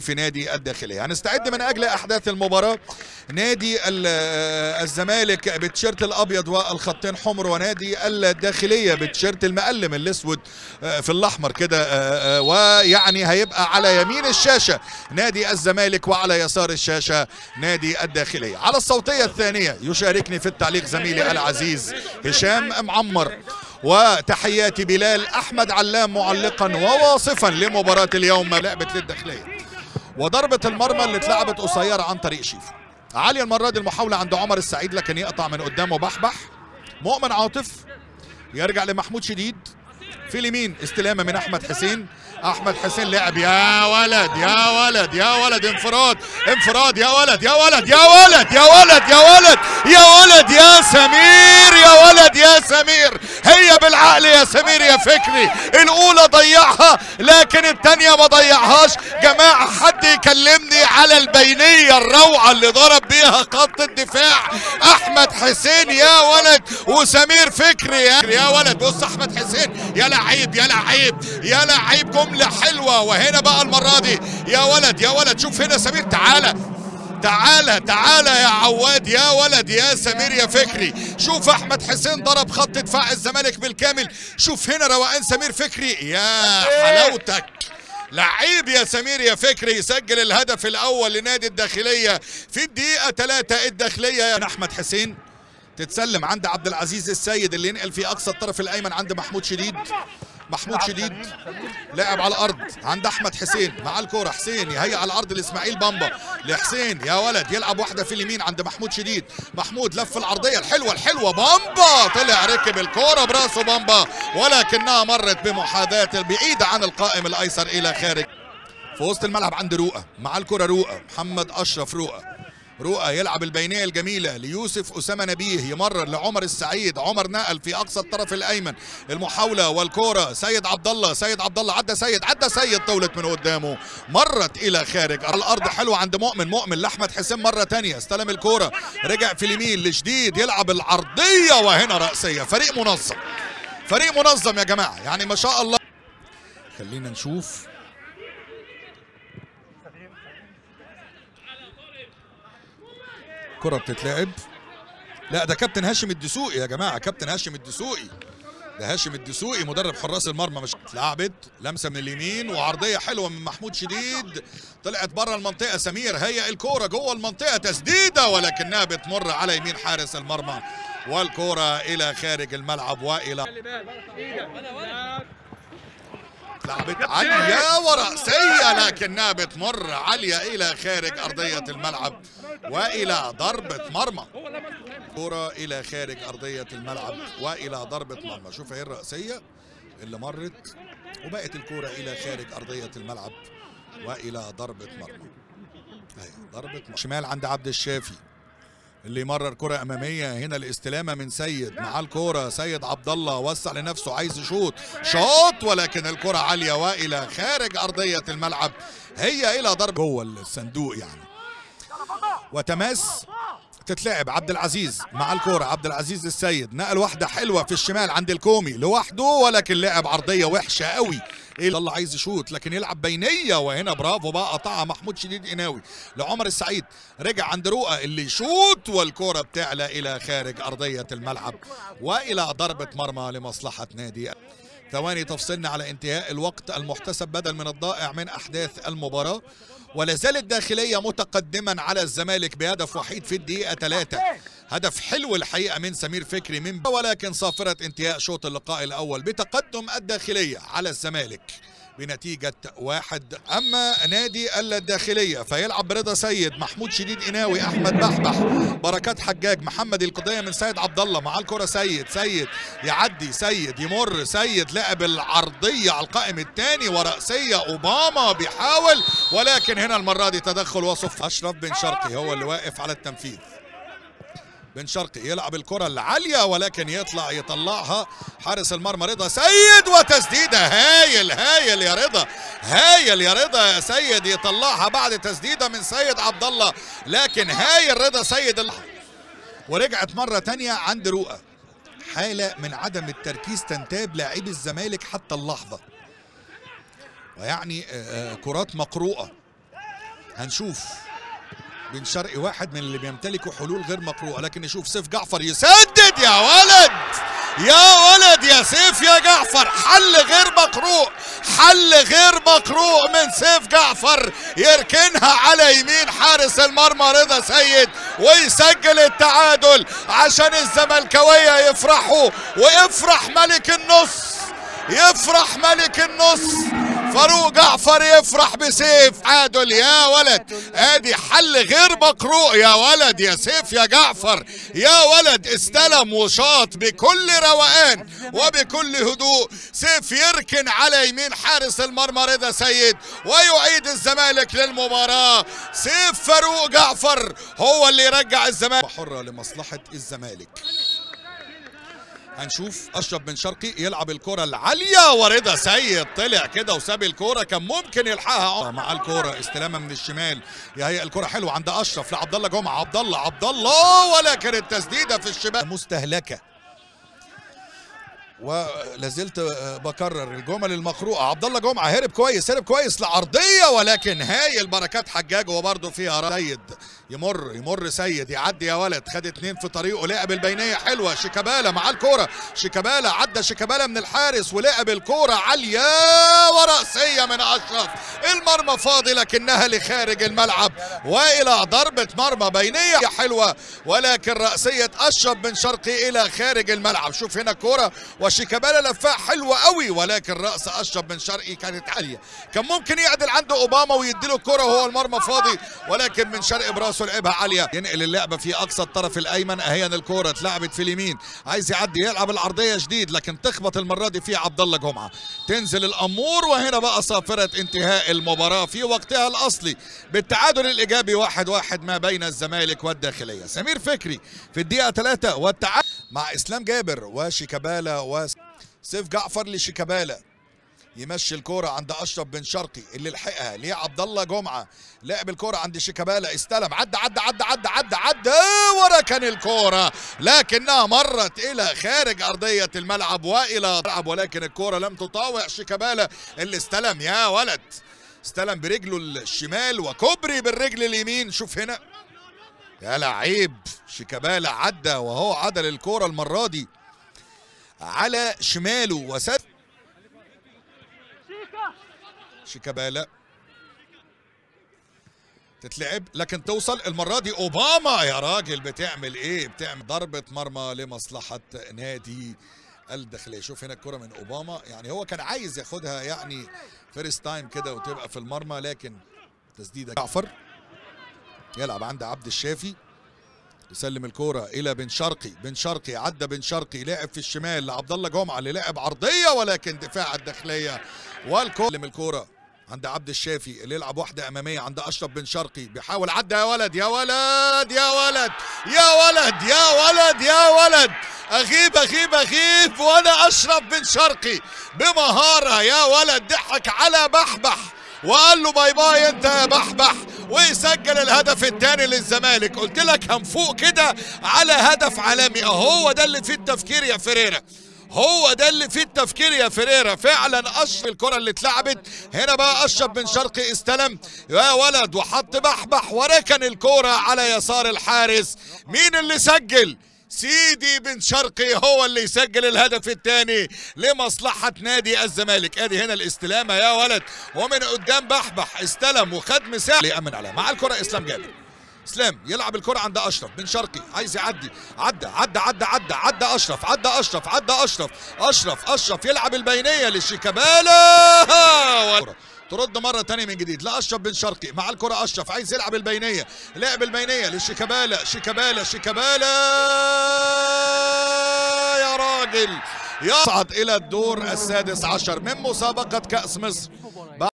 في نادي الداخليه هنستعد من اجل احداث المباراه نادي ال- الزمالك بالتيشيرت الابيض والخطين حمر ونادي الداخليه بالتيشيرت المقلم الاسود آه، في الاحمر كده آه، آه، ويعني هيبقى على يمين الشاشه نادي الزمالك وعلى يسار الشاشه نادي الداخليه على الصوتيه الثانيه يشاركني في التعليق زميلي العزيز هشام معمر وتحياتي بلال احمد علام معلقا وواصفا لمباراه اليوم لعبه للداخليه وضربه المرمى اللي اتلعبت قصيره عن طريق شيف عالية المرة دي المحاولة عند عمر السعيد لكن يقطع من قدامه بحبح مؤمن عاطف يرجع لمحمود شديد في اليمين استلامة من أحمد حسين أحمد حسين لعب يا ولد يا ولد يا ولد انفراد انفراد يا ولد يا ولد يا ولد يا ولد يا ولد يا ولد يا سمير يا ولد يا سمير هي بالعقل يا سمير يا فكري الأولى ضيعها لكن الثانية ما ضيعهاش جماعة حد يكلمني على البينية الروعة اللي ضرب بيها خط الدفاع أحمد حسين يا ولد وسمير فكري يا, يا ولد بص أحمد حسين يا لعيب يا لعيب يا لعيب جملة حلوة وهنا بقى المرة دي يا ولد يا ولد شوف هنا سمير تعالى تعالى تعالى يا عواد يا ولد يا سمير يا فكري شوف احمد حسين ضرب خط دفاع الزمالك بالكامل شوف هنا روقان سمير فكري يا حلاوتك لعيب يا سمير يا فكري يسجل الهدف الاول لنادي الداخليه في الدقيقه 3 الداخليه يا احمد حسين تتسلم عند عبد العزيز السيد اللي ينقل في اقصى الطرف الايمن عند محمود شديد محمود شديد لاعب على الارض عند احمد حسين مع الكوره حسين يهيئ على الارض لاسماعيل بامبا لحسين يا ولد يلعب واحده في اليمين عند محمود شديد محمود لف العرضيه الحلوه الحلوه بامبا طلع ركب الكوره براسه بامبا ولكنها مرت بمحاذاه بعيده عن القائم الايسر الى خارج في وسط الملعب عند رؤى مع الكره رؤى محمد اشرف رؤى رؤى يلعب البينيه الجميله ليوسف اسامه نبيه يمرر لعمر السعيد عمر نقل في اقصى الطرف الايمن المحاوله والكوره سيد عبد الله سيد عبد الله عدى سيد عدى سيد طولت من قدامه مرت الى خارج على الارض حلوه عند مؤمن مؤمن لاحمد حسين مره تانية استلم الكوره رجع في اليمين لشديد يلعب العرضيه وهنا راسيه فريق منظم فريق منظم يا جماعه يعني ما شاء الله خلينا نشوف كرة بتتلعب لا ده كابتن هاشم الدسوقي يا جماعة كابتن هاشم الدسوقي ده هاشم الدسوقي مدرب حراس المرمى مش اتلعبت لمسه من اليمين وعرضيه حلوه من محمود شديد طلعت بره المنطقه سمير هيئ الكوره جوه المنطقه تسديده ولكنها بتمر على يمين حارس المرمى والكوره الى خارج الملعب والى لعبت عالية ورأسية لكنها بتمر عالية إلى خارج أرضية الملعب وإلى ضربة مرمى كرة إلى خارج أرضية الملعب وإلى ضربة مرمى شوف هي الرأسية اللي مرت وبقت الكرة إلى خارج أرضية الملعب وإلى ضربة مرمى أيوة ضربة مرمى. شمال عند عبد الشافي اللي يمرر كرة أمامية هنا الاستلامة من سيد مع الكرة سيد عبد الله وسع لنفسه عايز يشوط شوط ولكن الكرة عالية وإلى خارج أرضية الملعب هي إلى ضرب جوه الصندوق يعني وتماس تتلعب عبد العزيز مع الكرة عبد العزيز السيد نقل واحدة حلوة في الشمال عند الكومي لوحده ولكن لعب عرضية وحشة قوي ايه الله عايز يشوط لكن يلعب بينيه وهنا برافو بقى قطعها محمود شديد قناوي لعمر السعيد رجع عند رؤى اللي يشوط والكره بتعلى الى خارج ارضيه الملعب والى ضربه مرمى لمصلحه نادي ثواني تفصلنا على انتهاء الوقت المحتسب بدل من الضائع من احداث المباراه ولا زال الداخليه متقدما على الزمالك بهدف وحيد في الدقيقه ثلاثة هدف حلو الحقيقه من سمير فكري من ولكن صافره انتهاء شوط اللقاء الاول بتقدم الداخليه على الزمالك بنتيجة واحد أما نادي الداخلية فيلعب برضا سيد محمود شديد قناوي أحمد بحبح بركات حجاج محمد القضية من سيد عبد الله مع الكرة سيد سيد يعدي سيد يمر سيد لعب العرضية على القائم الثاني ورأسية أوباما بيحاول ولكن هنا المرة دي تدخل وصف أشرف بن شرقي هو اللي واقف على التنفيذ بن شرقي يلعب الكرة العالية ولكن يطلع يطلعها حارس المرمى رضا سيد وتسديدة هايل هايل يا رضا هايل يا رضا يا سيد يطلعها بعد تسديدة من سيد عبد الله لكن هايل رضا سيد ال... ورجعت مرة تانية عند رؤى حالة من عدم التركيز تنتاب لاعبي الزمالك حتى اللحظة ويعني آه، آه، كرات مقروءة هنشوف بن شرقي واحد من اللي بيمتلكوا حلول غير مقروءه لكن نشوف سيف جعفر يسدد يا ولد يا ولد يا سيف يا جعفر حل غير مقروء حل غير مقروء من سيف جعفر يركنها على يمين حارس المرمى رضا سيد ويسجل التعادل عشان الزملكاويه يفرحوا ويفرح ملك النص يفرح ملك النص فاروق جعفر يفرح بسيف عادل يا ولد ادي حل غير مقروء يا ولد يا سيف يا جعفر يا ولد استلم وشاط بكل روقان وبكل هدوء سيف يركن على يمين حارس المرمى رضا سيد ويعيد الزمالك للمباراة سيف فاروق جعفر هو اللي يرجع الزمالك حرة لمصلحة الزمالك هنشوف اشرف بن شرقي يلعب الكره العاليه ورضا سيد طلع كده وساب الكره كان ممكن يلحقها مع الكره استلامه من الشمال يهيئ الكره حلوه عند اشرف لعبد الله جمعه عبد الله عبد الله ولكن التسديده في الشمال مستهلكه ولازلت بكرر الجمل المقروءه عبد الله جمعه هرب كويس هرب كويس لعرضيه ولكن هايل بركات حجاج وبرده فيها سيد يمر يمر سيد يعدي يا ولد خد اتنين في طريقه لعب البينيه حلوه شيكابالا مع الكوره شيكابالا عدى شيكابالا من الحارس ولعب الكوره عاليه وراسيه من اشرف المرمى فاضي لكنها لخارج الملعب والى ضربه مرمى بينيه حلوه ولكن راسيه اشرف بن شرقي الى خارج الملعب شوف هنا الكوره وشيكابالا لفاه حلوه قوي ولكن راس اشرف بن شرقي كانت عاليه كان ممكن يعدل عنده اوباما ويديله الكره وهو المرمى فاضي ولكن من شرقي براسه لعبها عاليه ينقل اللعبه في اقصى الطرف الايمن اهي الكوره اتلعبت في اليمين عايز يعدي يلعب العرضيه جديد لكن تخبط المره دي في عبد الله جمعه تنزل الامور وهنا بقى صافره انتهاء المباراه في وقتها الاصلي بالتعادل الايجابي واحد واحد ما بين الزمالك والداخليه سمير فكري في الدقيقه 3 والتعادل مع اسلام جابر وشيكابالا وسيف جعفر لشيكابالا يمشي الكرة عند اشرف بن شرقي اللي لحقها ليه عبد الله جمعه لعب الكرة عند شيكابالا استلم عدى عدى عدى عدى عدى عدى وركن الكرة لكنها مرت الى خارج ارضية الملعب والى الملعب ولكن الكرة لم تطاوع شيكابالا اللي استلم يا ولد استلم برجله الشمال وكوبري بالرجل اليمين شوف هنا يا لعيب شيكابالا عدى وهو عدل الكرة المرة دي على شماله وسد شيكابالا تتلعب لكن توصل المرة دي أوباما يا راجل بتعمل إيه بتعمل ضربة مرمى لمصلحة نادي الداخلية شوف هنا الكرة من أوباما يعني هو كان عايز ياخدها يعني فيرست تايم كده وتبقى في المرمى لكن تسديدة جعفر يلعب عند عبد الشافي يسلم الكرة إلى بن شرقي بن شرقي عدى بن شرقي لعب في الشمال لعبد الله جمعة اللي لعب عرضية ولكن دفاع الداخلية والكرة الكرة عند عبد الشافي اللي يلعب واحدة أمامية عند أشرف بن شرقي بيحاول عدى يا ولد يا ولد يا ولد يا ولد يا ولد يا ولد أغيب أغيب أغيب وأنا أشرف بن شرقي بمهارة يا ولد ضحك على بحبح وقال له باي باي انت يا بحبح ويسجل الهدف الثاني للزمالك قلت لك هنفوق كده على هدف عالمي اهو ده اللي فيه التفكير يا فريرة هو ده اللي فيه التفكير يا فريرة فعلا اشرف الكرة اللي اتلعبت هنا بقى اشرف بن شرقي استلم يا ولد وحط بحبح وركن الكرة على يسار الحارس مين اللي سجل سيدي بن شرقي هو اللي يسجل الهدف الثاني لمصلحة نادي الزمالك ادي هنا الاستلامة يا ولد ومن قدام بحبح استلم وخد مساحة يأمن عليها مع الكرة اسلام جابر اسلام يلعب الكرة عند اشرف بن شرقي عايز يعدي عدى عدى عدى عدى عدى اشرف عدى اشرف عدى اشرف اشرف اشرف يلعب البينية لشيكابالا ترد مرة تانية من جديد لأشرف بن شرقي مع الكرة أشرف عايز يلعب البينية لعب البينية لشيكابالا شيكابالا شيكابالا يا راجل يصعد إلى الدور السادس عشر من مسابقة كأس مصر